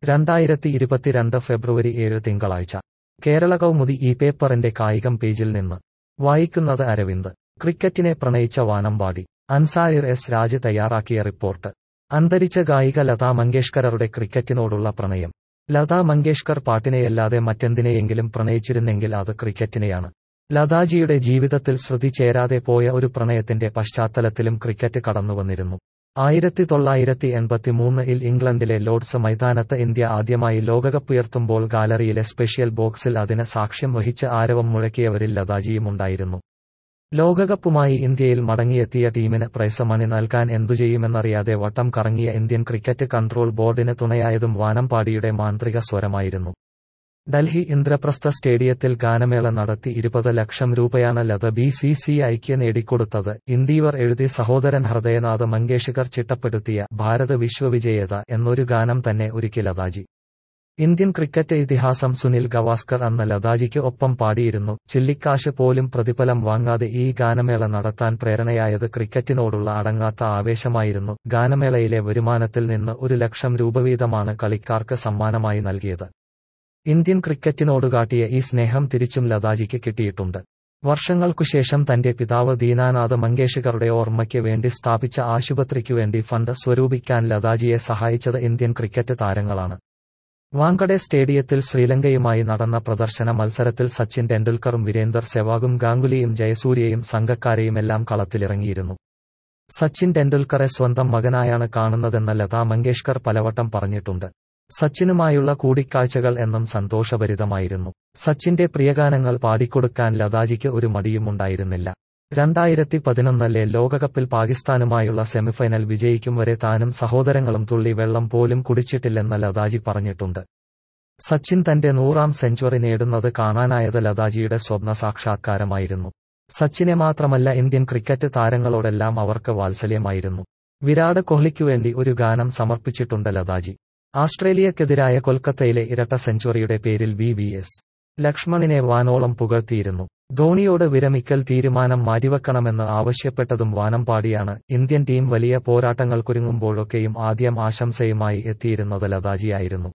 രണ്ടായിരത്തി ഇരുപത്തിരണ്ട് ഫെബ്രുവരി ഏഴ് തിങ്കളാഴ്ച കേരള കൗമുദി ഈ പേപ്പറിന്റെ കായികം പേജിൽ നിന്ന് വായിക്കുന്നത് അരവിന്ദ് ക്രിക്കറ്റിനെ പ്രണയിച്ച വാനമ്പാടി അൻസാരിർ എസ് രാജ് തയ്യാറാക്കിയ റിപ്പോർട്ട് അന്തരിച്ച ഗായിക ലതാ മങ്കേഷ്കറുടെ ക്രിക്കറ്റിനോടുള്ള പ്രണയം ലതാ മങ്കേഷ്കർ പാട്ടിനെയല്ലാതെ മറ്റെന്തിനെയെങ്കിലും പ്രണയിച്ചിരുന്നെങ്കിൽ അത് ക്രിക്കറ്റിനെയാണ് ലതാജിയുടെ ജീവിതത്തിൽ ശ്രുതി ചേരാതെ പോയ ഒരു പ്രണയത്തിന്റെ പശ്ചാത്തലത്തിലും ക്രിക്കറ്റ് കടന്നുവന്നിരുന്നു ആയിരത്തി തൊള്ളായിരത്തി എൺപത്തിമൂന്നിൽ ഇംഗ്ലണ്ടിലെ ലോർഡ്സ് മൈതാനത്ത് ഇന്ത്യ ആദ്യമായി ലോകകപ്പുയർത്തുമ്പോൾ ഗാലറിയിലെ സ്പെഷ്യൽ ബോക്സിൽ അതിന് സാക്ഷ്യം വഹിച്ച് ആരവം മുഴക്കിയവരിൽ ലതാജിയുമുണ്ടായിരുന്നു ലോകകപ്പുമായി ഇന്ത്യയിൽ മടങ്ങിയെത്തിയ ടീമിന് പ്രൈസ് മണി നൽകാൻ എന്തുചെയ്യുമെന്നറിയാതെ വട്ടം കറങ്ങിയ ഇന്ത്യൻ ക്രിക്കറ്റ് കൺട്രോൾ ബോർഡിന് തുണയായതും വാനമ്പാടിയുടെ മാന്ത്രിക സ്വരമായിരുന്നു ഡൽഹി ഇന്ദ്രപ്രസ്ഥ സ്റ്റേഡിയത്തിൽ ഗാനമേള നടത്തി ഇരുപത് ലക്ഷം രൂപയാണ് ലത ബി സി സി ഐക്ക് നേടിക്കൊടുത്തത് ഇന്ദീവർ എഴുതി സഹോദരൻ ഹൃദയനാഥ് മങ്കേഷ്കർ ചിട്ടപ്പെടുത്തിയ ഭാരത് വിശ്വവിജേയത എന്നൊരു ഗാനം തന്നെ ഒരുക്കി ലതാജി ഇന്ത്യൻ ക്രിക്കറ്റ് ഇതിഹാസം സുനിൽ ഗവാസ്കർ അന്ന് ലതാജിക്ക് ഒപ്പം പാടിയിരുന്നു ചില്ലിക്കാശ് പോലും പ്രതിഫലം വാങ്ങാതെ ഈ ഗാനമേള നടത്താൻ പ്രേരണയായത് ക്രിക്കറ്റിനോടുള്ള അടങ്ങാത്ത ആവേശമായിരുന്നു ഗാനമേളയിലെ വരുമാനത്തിൽ നിന്ന് ഒരു ലക്ഷം രൂപ വീതമാണ് കളിക്കാർക്ക് സമ്മാനമായി നൽകിയത് ഇന്ത്യൻ ക്രിക്കറ്റിനോട് കാട്ടിയ ഈ സ്നേഹം തിരിച്ചും ലതാജിക്ക് കിട്ടിയിട്ടുണ്ട് വർഷങ്ങൾക്കുശേഷം തന്റെ പിതാവ് ദീനാനാഥ് മങ്കേഷ്കറുടെ ഓർമ്മയ്ക്ക് വേണ്ടി സ്ഥാപിച്ച ആശുപത്രിക്കു വേണ്ടി ഫണ്ട് സ്വരൂപിക്കാൻ ലതാജിയെ സഹായിച്ചത് ഇന്ത്യൻ ക്രിക്കറ്റ് താരങ്ങളാണ് വാങ്കഡെ സ്റ്റേഡിയത്തിൽ ശ്രീലങ്കയുമായി നടന്ന പ്രദർശന മത്സരത്തിൽ സച്ചിൻ ടെണ്ടുൽക്കറും വീരേന്ദർ സെവാഗും ഗാംഗുലിയും ജയസൂര്യയും സംഘക്കാരെയുമെല്ലാം കളത്തിലിറങ്ങിയിരുന്നു സച്ചിൻ ടെണ്ടുൽക്കറെ സ്വന്തം മകനായാണ് കാണുന്നതെന്ന് ലതാ മങ്കേഷ്കർ പലവട്ടം പറഞ്ഞിട്ടുണ്ട് സച്ചിനുമായുള്ള കൂടിക്കാഴ്ചകൾ എന്നും സന്തോഷഭരിതമായിരുന്നു സച്ചിന്റെ പ്രിയഗാനങ്ങൾ പാടിക്കൊടുക്കാൻ ലതാജിക്ക് ഒരു മടിയുമുണ്ടായിരുന്നില്ല രണ്ടായിരത്തി പതിനൊന്നിലെ ലോകകപ്പിൽ പാകിസ്ഥാനുമായുള്ള സെമിഫൈനൽ വിജയിക്കും വരെ താനും സഹോദരങ്ങളും തുള്ളി വെള്ളം പോലും കുടിച്ചിട്ടില്ലെന്ന് ലതാജി പറഞ്ഞിട്ടുണ്ട് സച്ചിൻ തന്റെ നൂറാം സെഞ്ചുറി നേടുന്നത് കാണാനായത് ലതാജിയുടെ സ്വപ്ന സാക്ഷാത്കാരമായിരുന്നു സച്ചിനെ മാത്രമല്ല ഇന്ത്യൻ ക്രിക്കറ്റ് താരങ്ങളോടെല്ലാം അവർക്ക് വാത്സല്യമായിരുന്നു വിരാട് കോഹ്ലിക്കുവേണ്ടി ഒരു ഗാനം സമർപ്പിച്ചിട്ടുണ്ട് ലതാജി ആസ്ട്രേലിയക്കെതിരായ കൊൽക്കത്തയിലെ ഇരട്ട സെഞ്ചുറിയുടെ പേരിൽ വി വി എസ് ലക്ഷ്മണിനെ വാനോളം പുകഴ്ത്തിയിരുന്നു ധോണിയോട് വിരമിക്കൽ തീരുമാനം മാറ്റിവെക്കണമെന്ന് ആവശ്യപ്പെട്ടതും വാനമ്പാടിയാണ് ഇന്ത്യൻ ടീം വലിയ പോരാട്ടങ്ങൾക്കൊരുങ്ങുമ്പോഴൊക്കെയും ആദ്യം ആശംസയുമായി എത്തിയിരുന്നത് ലതാജിയായിരുന്നു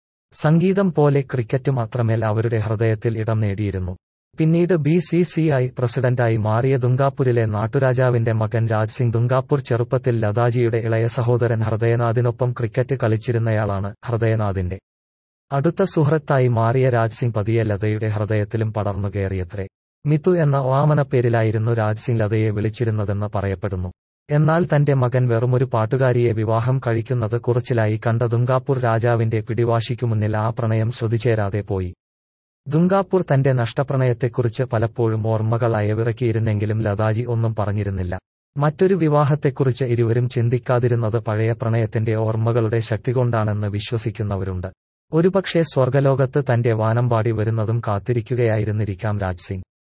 സംഗീതം പോലെ ക്രിക്കറ്റും അത്രമേൽ അവരുടെ ഹൃദയത്തിൽ ഇടം നേടിയിരുന്നു പിന്നീട് ബി സി സി ഐ പ്രസിഡന്റായി മാറിയ ദുംഗാപൂരിലെ നാട്ടുരാജാവിന്റെ മകൻ രാജ് സിംഗ് ദുംഗാപൂർ ചെറുപ്പത്തിൽ ലതാജിയുടെ ഇളയ സഹോദരൻ ഹൃദയനാഥിനൊപ്പം ക്രിക്കറ്റ് കളിച്ചിരുന്നയാളാണ് ഹൃദയനാഥിന്റെ അടുത്ത സുഹൃത്തായി മാറിയ രാജ് സിംഗ് പതിയെ ലതയുടെ ഹൃദയത്തിലും പടർന്നു കയറിയത്രേ മിതു എന്ന ഓമനപ്പേരിലായിരുന്നു രാജ് സിംഗ് ലതയെ വിളിച്ചിരുന്നതെന്ന് പറയപ്പെടുന്നു എന്നാൽ തന്റെ മകൻ വെറുമൊരു പാട്ടുകാരിയെ വിവാഹം കഴിക്കുന്നത് കുറച്ചിലായി കണ്ട ദുംഗാപൂർ രാജാവിന്റെ പിടിവാശിക്കു മുന്നിൽ ആ പ്രണയം ശ്രുതിചേരാതെ പോയി ദുംഗാപൂർ തന്റെ നഷ്ടപ്രണയത്തെക്കുറിച്ച് പലപ്പോഴും ഓർമ്മകൾ അയവിറക്കിയിരുന്നെങ്കിലും ലതാജി ഒന്നും പറഞ്ഞിരുന്നില്ല മറ്റൊരു വിവാഹത്തെക്കുറിച്ച് ഇരുവരും ചിന്തിക്കാതിരുന്നത് പഴയ പ്രണയത്തിന്റെ ഓർമ്മകളുടെ ശക്തി കൊണ്ടാണെന്ന് വിശ്വസിക്കുന്നവരുണ്ട് ഒരുപക്ഷെ സ്വർഗലോകത്ത് തന്റെ വാനമ്പാടി വരുന്നതും കാത്തിരിക്കുകയായിരുന്നിരിക്കാം രാജ് സിംഗ്